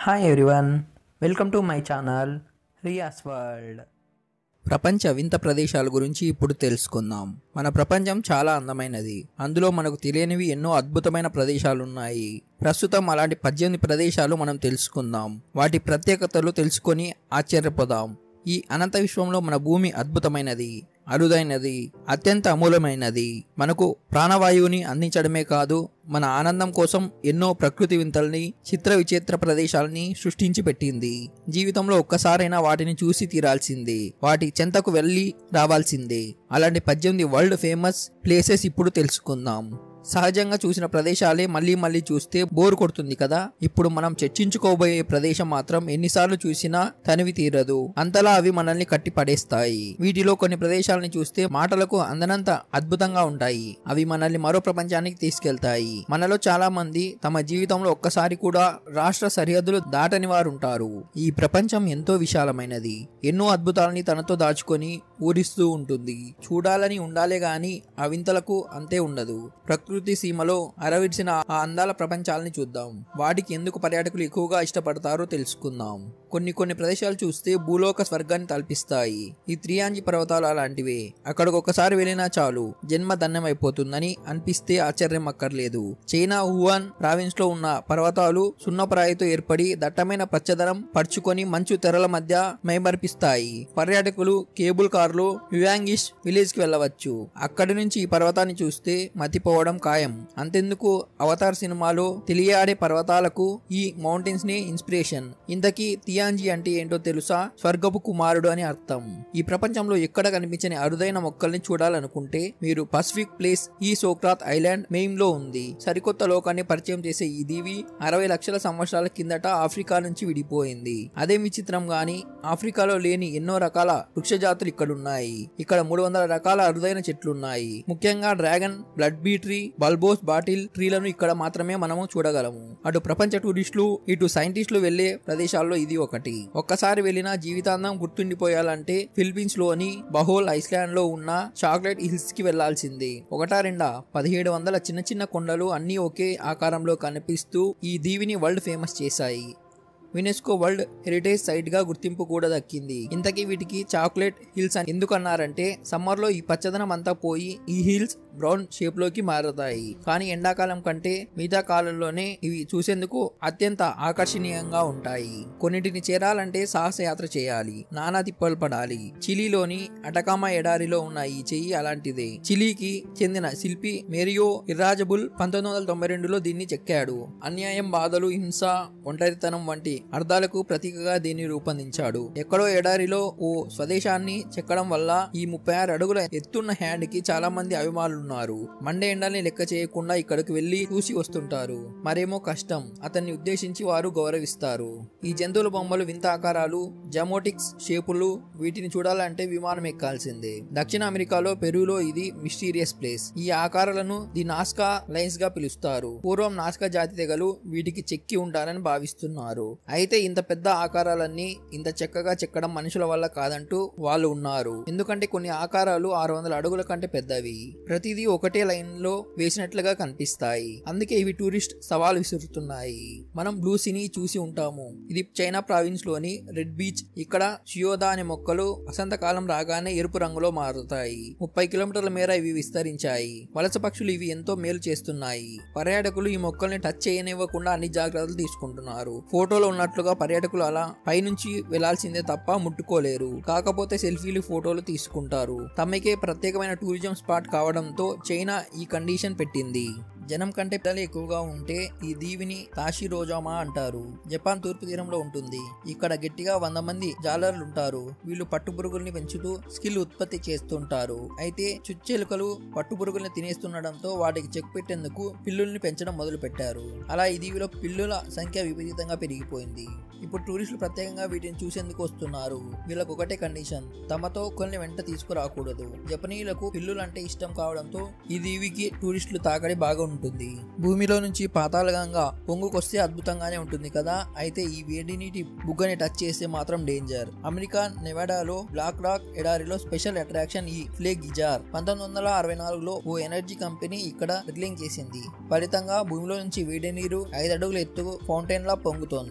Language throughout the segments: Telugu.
hi everyone welcome to my channel Riya's world ప్రపంచ వింత ప్రదేశాల గురించి ఇప్పుడు తెలుసుకుందాం మన ప్రపంచం చాలా అందమైనది అందులో మనకు తెలియనివి ఎన్నో అద్భుతమైన ప్రదేశాలున్నాయి ప్రస్తుతం అలాంటి పద్దెనిమిది ప్రదేశాలు మనం తెలుసుకుందాం వాటి ప్రత్యేకతలు తెలుసుకొని ఆశ్చర్యపోదాం ఈ అనంత విశ్వంలో మన భూమి అద్భుతమైనది అరుదైనది అత్యంత అమూలమైనది మనకు ప్రాణవాయువుని అందించడమే కాదు మన ఆనందం కోసం ఎన్నో ప్రకృతి వింతల్ని చిత్ర విచిత్ర ప్రదేశాలని సృష్టించి పెట్టింది జీవితంలో ఒక్కసారైనా వాటిని చూసి తీరాల్సిందే వాటి చెంతకు వెళ్ళి రావాల్సిందే అలాంటి పద్దెనిమిది వరల్డ్ ఫేమస్ ప్లేసెస్ ఇప్పుడు తెలుసుకుందాం సహజంగా చూసిన ప్రదేశాలే మళ్ళీ మళ్ళీ చూస్తే బోర్ కొడుతుంది కదా ఇప్పుడు మనం చర్చించుకోబోయే ప్రదేశం మాత్రం ఎన్నిసార్లు చూసినా తనివి తీరదు అంతలా అవి మనల్ని కట్టి పడేస్తాయి వీటిలో కొన్ని ప్రదేశాలని చూస్తే మాటలకు అందనంత అద్భుతంగా ఉంటాయి అవి మనల్ని మరో ప్రపంచానికి తీసుకెళ్తాయి మనలో చాలా మంది తమ జీవితంలో ఒక్కసారి కూడా రాష్ట్ర సరిహద్దులు దాటని వారు ఉంటారు ఈ ప్రపంచం ఎంతో విశాలమైనది ఎన్నో అద్భుతాలని తనతో దాచుకొని ఊరిస్తూ ఉంటుంది చూడాలని ఉండాలే గాని ఆ వింతలకు అంతే ఉండదు ప్రకృతి సీమలో అరవిడిసిన ఆ అందాల ప్రపంచాలని చూద్దాం వాటికి ఎందుకు పర్యాటకులు ఎక్కువగా ఇష్టపడతారో తెలుసుకుందాం కొన్ని కొన్ని ప్రదేశాలు చూస్తే భూలోక స్వర్గాన్ని తలపిస్తాయి ఈ త్రియాంజి పర్వతాలు అలాంటివే అక్కడికి ఒకసారి వెళ్ళినా చాలు జన్మ ధన్యమైపోతుందని అనిపిస్తే ఆశ్చర్యం అక్కర్లేదు చైనా హువాన్ ప్రావిన్స్ లో ఉన్న పర్వతాలు సున్నపరాయితో ఏర్పడి దట్టమైన పచ్చదనం పరుచుకొని మంచు తెరల మధ్య మైమర్పిస్తాయి పర్యాటకులు కేబుల్ కార్లో యుయాంగిష్ విలేజ్ కి వెళ్ళవచ్చు అక్కడి నుంచి ఈ పర్వతాన్ని చూస్తే మతిపోవడం ఖాయం అంతెందుకు అవతార్ సినిమాలో తెలియాడే పర్వతాలకు ఈ మౌంటైన్స్ ని ఇన్స్పిరేషన్ ఇంతకీ తియాంజీ అంటే ఏంటో తెలుసా స్వర్గపు కుమారుడు అని అర్థం ఈ ప్రపంచంలో ఎక్కడ కనిపించని అరుదైన మొక్కల్ని చూడాలనుకుంటే మీరు పసిఫిక్ ప్లేస్ ఈ సోక్రాత్ ఐలాండ్ మెయిన్ లో ఉంది సరికొత్త లోకాన్ని పరిచయం చేసే ఈ దీవి అరవై లక్షల సంవత్సరాల కిందట ఆఫ్రికా నుంచి విడిపోయింది అదే విచిత్రం గాని ఆఫ్రికాలో లేని ఎన్నో రకాల వృక్ష జాతులు ఇక్కడ ఉన్నాయి ఇక్కడ మూడు వందల రకాల అరుదైన చెట్లున్నాయి ముఖ్యంగా dragon blood bee tree bulbous bottle ట్రీలను ఇక్కడ మాత్రమే మనము చూడగలము అటు ప్రపంచ టూరిస్టులు ఇటు సైంటిస్టులు వెళ్లే ప్రదేశాల్లో ఇది ఒకటి ఒక్కసారి వెళ్ళినా జీవితాంతం గుర్తుండిపోయాలంటే ఫిలిపీన్స్ లోని బహోల్ ఐస్లాండ్ లో ఉన్న చాక్లెట్ హిల్స్ కి వెళ్లాల్సిందే ఒకటా రెండా పదిహేడు వందల చిన్న చిన్న కొండలు అన్ని ఒకే ఆకారంలో కనిపిస్తూ ఈ దీవిని వరల్డ్ ఫేమస్ చేశాయి యునెస్కో వరల్డ్ హెరిటేజ్ సైట్ గా గుర్తింపు కూడా దక్కింది ఇంతకీ వీటికి చాక్లెట్ హిల్స్ అని ఎందుకు అన్నారంటే సమ్మర్ లో ఈ పచ్చదనం అంతా పోయి ఈ హిల్స్ బ్రౌన్ షేప్ లోకి మారుతాయి కానీ ఎండాకాలం కంటే మిగతా కాలంలోనే ఇవి చూసేందుకు అత్యంత ఆకర్షణీయంగా ఉంటాయి కొన్నిటిని చేరాలంటే సాహస యాత్ర చేయాలి నానా తిప్పలు పడాలి చిలీలోని అటకామా ఎడారిలో ఉన్న ఈ చెయ్యి అలాంటిదే చిలీకి చెందిన శిల్పి మేరియో ఇర్రాజబుల్ పంతొమ్మిది వందల తొంభై రెండులో దీన్ని చెక్కాడు అన్యాయం బాధలు హింస ఒంటరితనం వంటి అర్థాలకు ప్రతీకగా దీన్ని రూపొందించాడు ఎక్కడో ఎడారిలో ఓ స్వదేశాన్ని చెక్కడం వల్ల ఈ ముప్పై ఆరు అడుగుల ఎత్తున్న హ్యాండ్ కి చాలా మంది అభిమానులున్నారు మండే ఎండల్ని లెక్క చేయకుండా ఇక్కడికి వెళ్లి చూసి వస్తుంటారు మరేమో కష్టం అతన్ని ఉద్దేశించి వారు గౌరవిస్తారు ఈ జంతువుల బొమ్మలు వింత ఆకారాలు జమోటిక్స్ షేపులు వీటిని చూడాలంటే విమానం ఎక్కాల్సిందే దక్షిణ అమెరికాలో పెరులో ఇది మిస్టీరియస్ ప్లేస్ ఈ ఆకారాలను ది నాస్కా లైన్స్ గా పిలుస్తారు పూర్వం నాస్కా జాతి తెగలు వీటికి చెక్కి ఉంటారని భావిస్తున్నారు అయితే ఇంత పెద్ద ఆకారాలన్నీ ఇంత చక్కగా చెక్కడం మనుషుల వల్ల కాదంటూ వాళ్ళు ఉన్నారు ఎందుకంటే కొన్ని ఆకారాలు ఆరు వందల అడుగుల కంటే పెద్దవి ప్రతిదీ ఒకటే లైన్ లో వేసినట్లుగా కనిపిస్తాయి అందుకే ఇవి టూరిస్ట్ సవాల్ విసురుతున్నాయి మనం బ్లూ సినీ చూసి ఉంటాము ఇది చైనా ప్రావిన్స్ లోని రెడ్ బీచ్ ఇక్కడ షియోదా అనే మొక్కలు వసంతకాలం రాగానే ఎరుపు రంగులో మారుతాయి ముప్పై కిలోమీటర్ల మేర ఇవి విస్తరించాయి వలస పక్షులు ఇవి ఎంతో మేలు చేస్తున్నాయి పర్యాటకులు ఈ మొక్కల్ని టచ్ చేయనివ్వకుండా అన్ని జాగ్రత్తలు తీసుకుంటున్నారు ఫోటోలో ఉన్నట్లుగా పర్యాటకులు అలా పైనుంచి వెళ్లాల్సిందే తప్ప ముట్టుకోలేరు కాకపోతే సెల్ఫీలు ఫోటోలు తీసుకుంటారు తమకే ప్రత్యేకమైన టూరిజం స్పాట్ కావడంతో చైనా ఈ కండిషన్ పెట్టింది జనం కంటే పిల్లలు ఎక్కువగా ఉంటే ఈ దీవిని తాషి రోజామా అంటారు జపాన్ తూర్పు తీరంలో ఉంటుంది ఇక్కడ గట్టిగా వంద మంది జాలర్లు ఉంటారు వీళ్ళు పట్టుపురుగుల్ని పెంచుతూ స్కిల్ ఉత్పత్తి చేస్తుంటారు అయితే చుచ్చెలుకలు పట్టుపురుగుల్ని తినేస్తుండడంతో వాటికి చెక్ పెట్టేందుకు పిల్లుల్ని పెంచడం మొదలు పెట్టారు అలా ఈ దీవిలో పిల్లుల సంఖ్య విపరీతంగా పెరిగిపోయింది ఇప్పుడు టూరిస్టులు ప్రత్యేకంగా వీటిని చూసేందుకు వస్తున్నారు వీళ్ళకు ఒకటే కండిషన్ తమతో కొన్ని వెంట తీసుకురాకూడదు జపనీయులకు పిల్లులంటే ఇష్టం కావడంతో ఈ దీవికి టూరిస్టులు తాకడి బాగా ఉంటుంది భూమిలో నుంచి పాతాళంగా పొంగుకొస్తే అద్భుతంగానే ఉంటుంది కదా అయితే ఈ వేడి నీటి బుగ్గని టచ్ చేస్తే మాత్రం డేంజర్ అమెరికా నెవాడాలో బ్లాక్ రాక్ ఎడారిలో స్పెషల్ అట్రాక్షన్ ఈ ఫ్లే గిజార్ పంతొమ్మిది వందల అరవై నాలుగులో ఓ ఎనర్జీ కంపెనీ ఇక్కడ డ్రిల్లింగ్ చేసింది ఫలితంగా భూమిలో నుంచి వేడి నీరు ఐదు అడుగుల ఎత్తు ఫౌంటైన్ లా పొంగుతోంది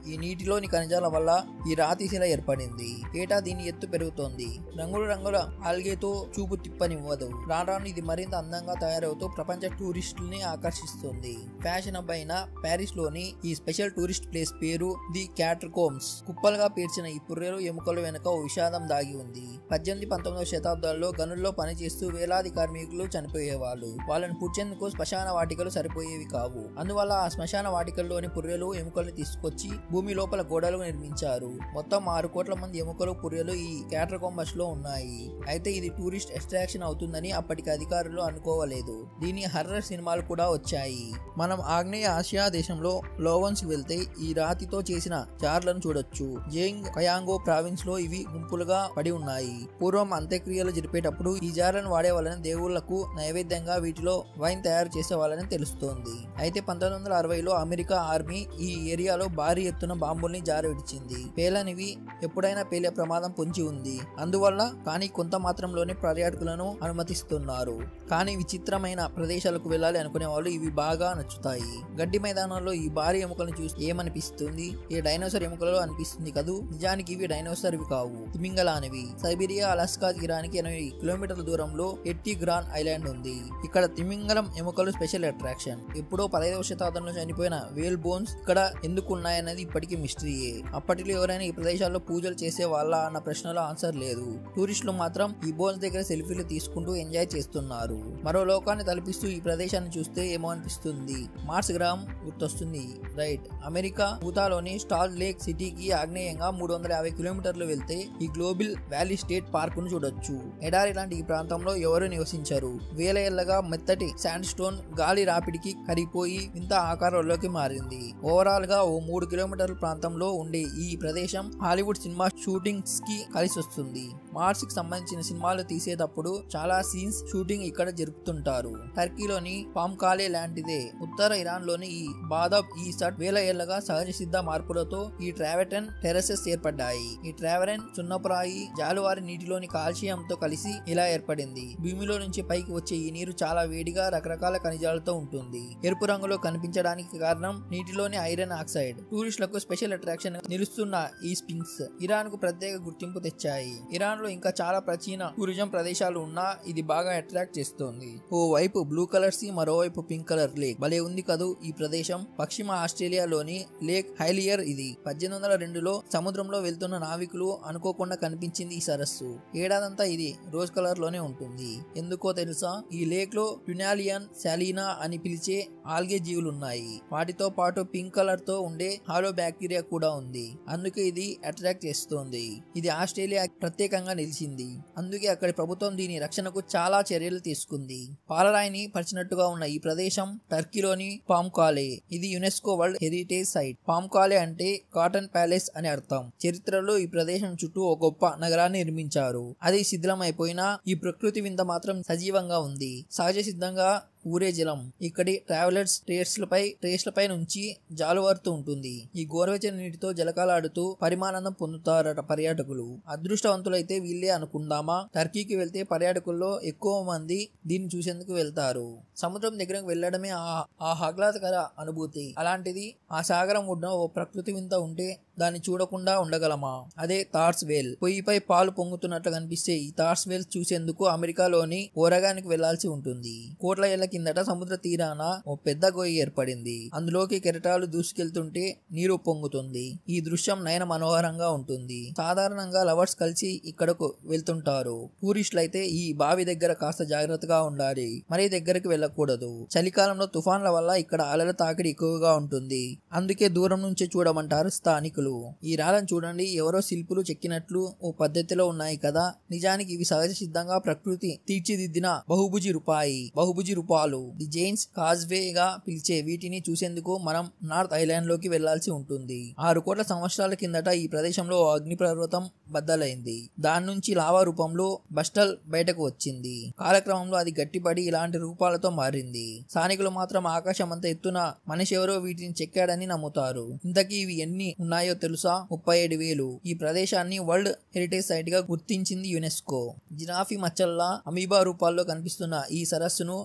ఈ నీటిలోని ఖనిజాల వల్ల ఈ రాతి శిల ఏర్పడింది ఏటా దీని ఎత్తు పెరుగుతోంది రంగుల రంగుల ఆల్గేతో చూపు తిప్పనివ్వదు రాను రాను ఇది మరింత అందంగా తయారవుతూ ప్రపంచ టూరిస్టుల్ని ఆకర్షిస్తుంది ఫ్యాషన్ హబ్ అయిన ప్యారిస్ లోని ఈ స్పెషల్ టూరిస్ట్ ప్లేస్ పేరు ది క్యాట్రకోమ్స్ కుప్పలుగా పేర్చిన ఈ పుర్రెలు ఎముకల వెనుక ఓ విషాదం దాగి ఉంది పద్దెనిమిది పంతొమ్మిదవ శతాబ్దాల్లో గనుల్లో పనిచేస్తూ వేలాది కార్మికులు చనిపోయేవాళ్ళు వాళ్ళని పుచ్చేందుకు శ్మశాన వాటికలు సరిపోయేవి కావు అందువల్ల ఆ శ్మశాన వాటికల్లోని పుర్రెలు ఎముకల్ని తీసుకొచ్చి భూమి లోపల గోడలు నిర్మించారు మొత్తం ఆరు కోట్ల మంది ఎముకలు పుర్రెలు ఈ క్యాట్రకోంబస్ లో ఉన్నాయి అయితే ఇది టూరిస్ట్ అట్రాక్షన్ అవుతుందని అప్పటికి అధికారులు అనుకోవలేదు దీని హర్రర్ సినిమాలు కూడా వచ్చాయి మనం ఆగ్నేయ ఆసియా దేశంలో లోవన్స్ వెళ్తే ఈ రాతితో చేసిన జార్లను చూడొచ్చు జేంగ్ కయాంగో ప్రావిన్స్ లో ఇవి గుంపులుగా పడి ఉన్నాయి పూర్వం అంత్యక్రియలు జరిపేటప్పుడు ఈ జార్లను వాడేవాళ్ళని దేవుళ్లకు నైవేద్యంగా వీటిలో వైన్ తయారు చేసేవాళ్ళని తెలుస్తోంది అయితే పంతొమ్మిది వందల అరవైలో అమెరికా ఆర్మీ ఈ ఏరియాలో భారీ ఎత్తున బాంబుల్ని జారవిడిచింది పేలనివి ఎప్పుడైనా పేలే ప్రమాదం పొంచి ఉంది అందువల్ల కానీ కొంత మాత్రంలోనే పర్యాటకులను అనుమతిస్తున్నారు కానీ విచిత్రమైన ప్రదేశాలకు వెళ్ళాలి అనుకునే వాళ్ళు ఇవి బాగా నచ్చుతాయి గడ్డి మైదానంలో ఈ భారీ ఎముకలను చూసి ఏమనిపిస్తుంది ఈ డైనోసార్ ఎముకలలో అనిపిస్తుంది కదూ నిజానికి ఇవి డైనోసార్ ఇవి కావు తిమింగలానివి సైబీరియా అలాస్కా తీరానికి ఎనభై కిలోమీటర్ల దూరంలో ఎట్టి గ్రాన్ ఐలాండ్ ఉంది ఇక్కడ తిమింగలం ఎముకలు స్పెషల్ అట్రాక్షన్ ఎప్పుడో పదహైదవ శతాబ్దంలో చనిపోయిన వేల్ బోన్స్ ఇక్కడ ఎందుకు ఉన్నాయన్నది ఇప్పటికీ మిస్టరీయే అప్పటిలో ఎవరైనా ఈ ప్రదేశాల్లో పూజలు చేసే వాళ్ళ అన్న ప్రశ్నలో ఆన్సర్ లేదు టూరిస్టులు మాత్రం ఈ బోన్స్ దగ్గర సెల్ఫీలు తీసుకుంటూ ఎంజాయ్ చేస్తున్నారు మరో లోకాన్ని తలపిస్తూ ఈ ప్రదేశాన్ని చూస్తే ఏమో అనిపిస్తుంది మార్స్ గ్రహం గుర్తొస్తుంది రైట్ అమెరికా ఊతాలోని స్టాల్ లేక్ సిటీకి ఆగ్నేయంగా మూడు వందల యాభై కిలోమీటర్లు వెళ్తే ఈ గ్లోబల్ వ్యాలీ స్టేట్ పార్క్ ను చూడొచ్చు ఎడారి లాంటి ఈ ప్రాంతంలో ఎవరు నివసించరు వేల ఏళ్లగా మెత్తటి శాండ్ స్టోన్ గాలి రాపిడికి కరిగిపోయి ఇంత ఆకారంలోకి మారింది ఓవరాల్ గా ఓ మూడు కిలోమీటర్ల ప్రాంతంలో ఉండే ఈ ప్రదేశం హాలీవుడ్ సినిమా షూటింగ్స్ కి కలిసి వస్తుంది మార్స్ కి సంబంధించిన సినిమాలు తీసేటప్పుడు చాలా సీన్స్ షూటింగ్ ఇక్కడ జరుపుతుంటారు టర్కీలోని పామ్కాలే లాంటిదే ఉత్తర ఇరాన్ లోని ఈ బాదబ్ ఈ సట్ వేల ఏళ్లగా సహజ సిద్ధ మార్పులతో ఈ ట్రావెటన్ టెరసెస్ ఏర్పడ్డాయి ఈ ట్రావెరన్ సున్నపురాయి జాలువారి నీటిలోని కాల్షియంతో కలిసి ఇలా ఏర్పడింది భూమిలో నుంచి పైకి వచ్చే ఈ నీరు చాలా వేడిగా రకరకాల ఖనిజాలతో ఉంటుంది ఎరుపు రంగులో కనిపించడానికి కారణం నీటిలోని ఐరన్ ఆక్సైడ్ టూరిస్టులకు స్పెషల్ అట్రాక్షన్ నిలుస్తున్న ఈ స్పింక్స్ ఇరాన్ కు ప్రత్యేక గుర్తింపు తెచ్చాయి ఇరాన్ లో ఇంకా చాలా ప్రాచీన టూరిజం ప్రదేశాలు ఉన్నా ఇది బాగా అట్రాక్ట్ చేస్తోంది ఓ వైపు బ్లూ కలర్ సీ మరోవైపు పింక్ కలర్ లేక్ భలే ఉంది కదూ ఈ ప్రదేశం పశ్చిమ ఆస్ట్రేలియాలోని లేక్ హైలియర్ ఇది పద్దెనిమిది వందల రెండులో సముద్రంలో వెళ్తున్న నావికులు అనుకోకుండా కనిపించింది ఈ సరస్సు ఏడాదంతా ఇది రోజ్ కలర్ లోనే ఉంటుంది ఎందుకో తెలుసా ఈ లేక్ లో ట్యునాలియన్ సాలీనా అని పిలిచే ఆల్గే జీవులు ఉన్నాయి వాటితో పాటు పింక్ కలర్ తో ఉండే హాలో బ్యాక్టీరియా కూడా ఉంది అందుకే ఇది అట్రాక్ట్ చేస్తోంది ఇది ఆస్ట్రేలియా ప్రత్యేకంగా నిలిచింది అందుకే అక్కడి ప్రభుత్వం దీని రక్షణకు చాలా చర్యలు తీసుకుంది పాలరాయిని పరిచినట్టుగా ఉన్న ఈ ప్రదేశం టర్కీలోని పామ్కాలే ఇది UNESCO world heritage site Pamukkale అంటే కాటన్ ప్యాలెస్ అని అర్థం చరిత్రలో ఈ ప్రదేశం చుట్టూ ఒక గొప్ప నగరాన్ని నిర్మించారు అది శిథిలమైపోయినా ఈ ప్రకృతి వింత మాత్రం సజీవంగా ఉంది సహజ సిద్ధంగా ఊరే జలం ఇక్కడి ట్రావెలర్స్ ట్రేస్లపై ట్రేస్లపై నుంచి జాలువారుతూ ఉంటుంది ఈ గోరవెచ్చని నీటితో జలకాలాడుతూ పరిమానందం పొందుతారట పర్యాటకులు అదృష్టవంతులైతే వీళ్ళే అనుకుందామా టర్కీకి వెళ్తే పర్యాటకుల్లో ఎక్కువ మంది దీన్ని చూసేందుకు వెళ్తారు సముద్రం దగ్గరకు వెళ్ళడమే ఆ ఆహ్లాదకర అనుభూతి అలాంటిది ఆ సాగరం ఒడ్డున ఓ ప్రకృతి వింత ఉంటే దాన్ని చూడకుండా ఉండగలమా అదే థార్స్ వేల్ పొయ్యిపై పాలు పొంగుతున్నట్లు కనిపిస్తే ఈ థార్స్ వేల్ చూసేందుకు అమెరికాలోని ఓరగానికి వెళ్లాల్సి ఉంటుంది కోట్ల ఏళ్ల కిందట సముద్ర తీరాన ఓ పెద్ద గొయ్యి ఏర్పడింది అందులోకి కెరటాలు దూసుకెళ్తుంటే నీరు పొంగుతుంది ఈ దృశ్యం నయన మనోహరంగా ఉంటుంది సాధారణంగా లవర్స్ కలిసి ఇక్కడకు వెళ్తుంటారు టూరిస్టులు అయితే ఈ బావి దగ్గర కాస్త జాగ్రత్తగా ఉండాలి మరీ దగ్గరికి వెళ్ళకూడదు చలికాలంలో తుఫాన్ల వల్ల ఇక్కడ అలల తాకిడి ఎక్కువగా ఉంటుంది అందుకే దూరం నుంచి చూడమంటారు స్థానికులు ఈ రాళ్ళను చూడండి ఎవరో శిల్పులు చెక్కినట్లు ఓ పద్ధతిలో ఉన్నాయి కదా నిజానికి ఇవి సహజ సిద్ధంగా ప్రకృతి తీర్చిదిద్దిన బహుభుజి రూపాయి బహుభుజి రూపాలు ది జైన్స్ కాజ్వే గా పిలిచే వీటిని చూసేందుకు మనం నార్త్ ఐలాండ్ లోకి వెళ్లాల్సి ఉంటుంది ఆరు కోట్ల సంవత్సరాల కిందట ఈ ప్రదేశంలో ఓ అగ్నిపర్వతం బద్దలైంది దాని నుంచి లావా రూపంలో బస్టల్ బయటకు వచ్చింది కాలక్రమంలో అది గట్టిపడి ఇలాంటి రూపాలతో మారింది స్థానికులు మాత్రం ఆకాశం అంత ఎత్తున మనిషి ఎవరో వీటిని చెక్కాడని నమ్ముతారు ఇంతకీ ఇవి ఎన్ని ఉన్నాయో తెలుసా ముప్పై ఏడు వేలు ఈ ప్రదేశాన్ని వరల్డ్ హెరిటేజ్ సైట్ గా గుర్తించింది యునెస్కో జిరాఫీ మచ్చల్లా అమీబా రూపాల్లో కనిపిస్తున్న ఈ సరస్సును స్పాటెడ్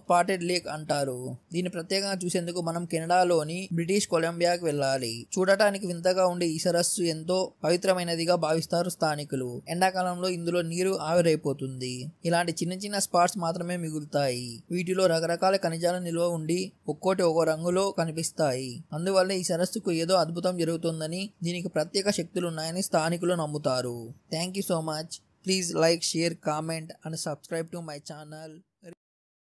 లేక్ అంటారు దీన్ని ప్రత్యేకంగా చూసేందుకు మనం కెనడాలోని బ్రిటిష్ కొలంబియాకి వెళ్ళాలి చూడటానికి వింతగా ఉండే ఈ సరస్సు ఎంతో పవిత్రమైనదిగా భావిస్తారు స్థానికులు ఎండాకాలంలో ఇందులో నీరు ఆవిరైపోతుంది ఇలాంటి చిన్న చిన్న స్పాట్స్ మాత్రమే మిగులుతాయి వీటిలో రకరకాల ఖనిజాలు నిల్వ ఉండి ఒక్కోటి ఒక్కో రంగులో కనిపిస్తాయి అందువల్ల ఈ సరస్సుకు ఏదో అద్భుతం జరుగుతుందని దీనికి ప్రత్యేక శక్తులు ఉన్నాయని స్థానికులు నమ్ముతారు thank you so much please like share comment and subscribe to my channel